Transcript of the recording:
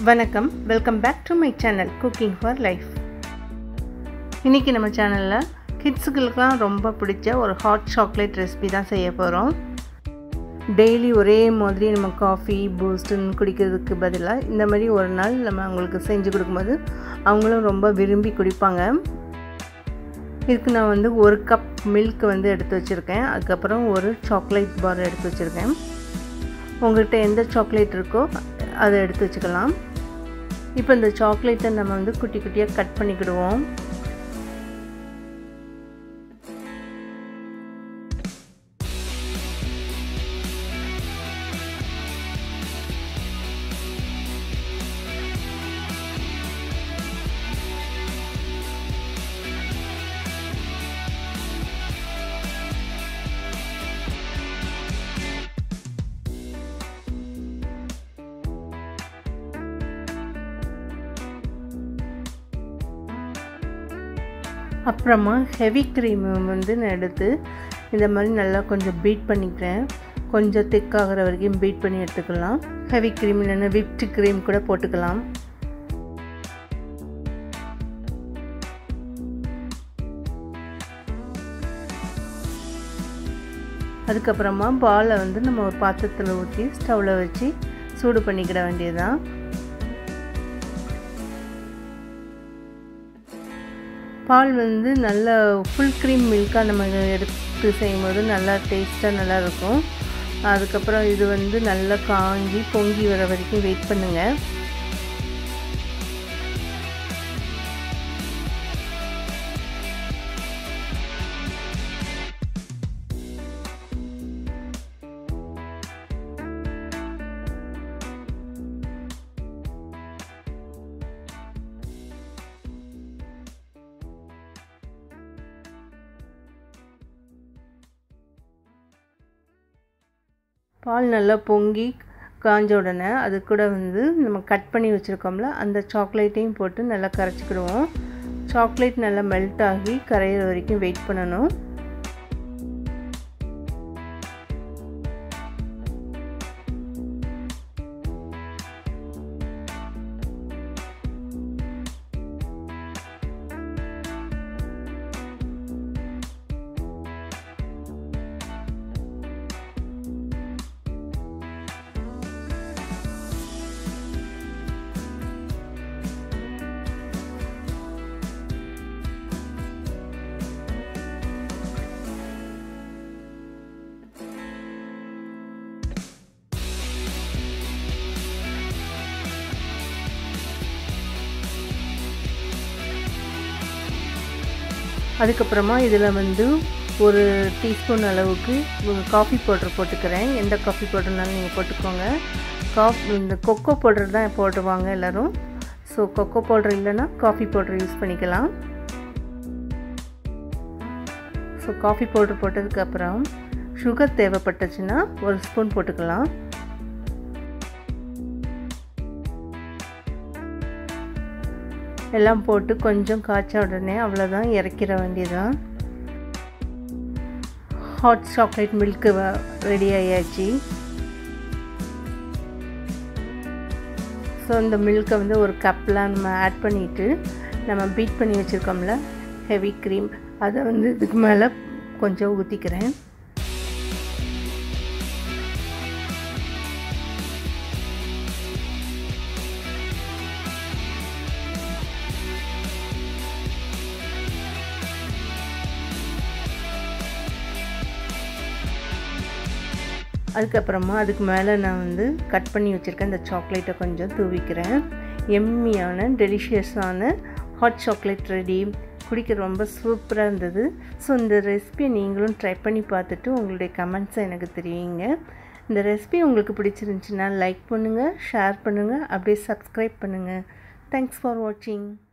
வணக்கம் welcome back to my channel cooking for life இன்றைக்கி நம்ம சேனலில் கிட்ஸுகளுக்கெலாம் ரொம்ப பிடிச்ச ஒரு ஹாட் சாக்லேட் ரெசிபி தான் செய்ய போகிறோம் டெய்லி ஒரே மாதிரி நம்ம காஃபி பூஸ்ட்டுன்னு குடிக்கிறதுக்கு பதிலாக இந்த மாதிரி ஒரு நாள் நம்ம அவங்களுக்கு செஞ்சு கொடுக்கும்போது அவங்களும் ரொம்ப விரும்பி குடிப்பாங்க இதுக்கு நான் வந்து ஒரு கப் மில்க் வந்து எடுத்து வச்சுருக்கேன் அதுக்கப்புறம் ஒரு சாக்லேட் பார் எடுத்து வச்சுருக்கேன் உங்கள்கிட்ட எந்த சாக்லேட் இருக்கோ அதை எடுத்து வச்சுக்கலாம் இப்போ இந்த சாக்லேட்டை நம்ம வந்து குட்டி குட்டியாக கட் பண்ணிக்கிடுவோம் அப்புறமா ஹெவி க்ரீம் வந்து நான் எடுத்து இந்த மாதிரி நல்லா கொஞ்சம் பீட் பண்ணிக்கிறேன் கொஞ்சம் திக்காகிற வரைக்கும் பீட் பண்ணி எடுத்துக்கலாம் ஹெவி க்ரீம் இல்லைன்னா விப்டு க்ரீம் கூட போட்டுக்கலாம் அதுக்கப்புறமா பாலை வந்து நம்ம ஒரு பாத்திரத்தில் ஊற்றி ஸ்டவ்வில் வச்சு சூடு பண்ணிக்கிட வேண்டியதுதான் பால் வந்து நல்ல ஃபுல் க்ரீம் மில்காக நம்ம எடுத்து செய்யும்போது நல்லா டேஸ்ட்டாக நல்லா இருக்கும் அதுக்கப்புறம் இது வந்து நல்லா காஞ்சி பொங்கி வர வரைக்கும் வெயிட் பண்ணுங்கள் பால் நல்லா பொங்கி காஞ்ச உடனே அது கூட வந்து நம்ம கட் பண்ணி வச்சுருக்கோம்ல அந்த சாக்லேட்டையும் போட்டு நல்லா கரைச்சிக்கிடுவோம் சாக்லேட் நல்லா மெல்ட் ஆகி கரையிற வரைக்கும் வெயிட் பண்ணணும் அதுக்கப்புறமா இதில் வந்து ஒரு டீஸ்பூன் அளவுக்கு காஃபி பவுட்ரு போட்டுக்கிறேன் எந்த காஃபி பவுடர்னாலும் நீங்கள் போட்டுக்கோங்க காஃப் இந்த கொக்கோ பவுடர் தான் போடுவாங்க எல்லோரும் ஸோ கொக்கோ பவுடர் இல்லைன்னா காஃபி பவுடர் யூஸ் பண்ணிக்கலாம் ஸோ காஃபி பவுடர் போட்டதுக்கப்புறம் சுகர் தேவைப்பட்டுச்சுன்னா ஒரு ஸ்பூன் போட்டுக்கலாம் எல்லாம் போட்டு கொஞ்சம் காய்ச்ச உடனே அவ்வளோதான் இறக்கிற வேண்டியதான் ஹாட் சாக்லேட் மில்க்கு ரெடி ஆயாச்சு ஸோ இந்த மில்கை வந்து ஒரு கப்பில் நம்ம ஆட் பண்ணிவிட்டு நம்ம பீட் பண்ணி வச்சுருக்கோம்ல ஹெவி க்ரீம் அதை வந்து இதுக்கு மேலே கொஞ்சம் ஊற்றிக்கிறேன் அதுக்கப்புறமா அதுக்கு மேலே நான் வந்து கட் பண்ணி வச்சுருக்கேன் இந்த சாக்லேட்டை கொஞ்சம் தூவிக்கிறேன் எம்மியான டெலிஷியஸான ஹாட் சாக்லேட் ரெடி குடிக்க ரொம்ப சூப்பராக இருந்தது ஸோ இந்த ரெசிபியை நீங்களும் ட்ரை பண்ணி பார்த்துட்டு உங்களுடைய கமெண்ட்ஸை எனக்கு தெரிவிங்க இந்த ரெசிபி உங்களுக்கு பிடிச்சிருந்துச்சின்னா லைக் பண்ணுங்கள் ஷேர் பண்ணுங்கள் அப்படியே சப்ஸ்கிரைப் பண்ணுங்கள் தேங்க்ஸ் ஃபார் வாட்சிங்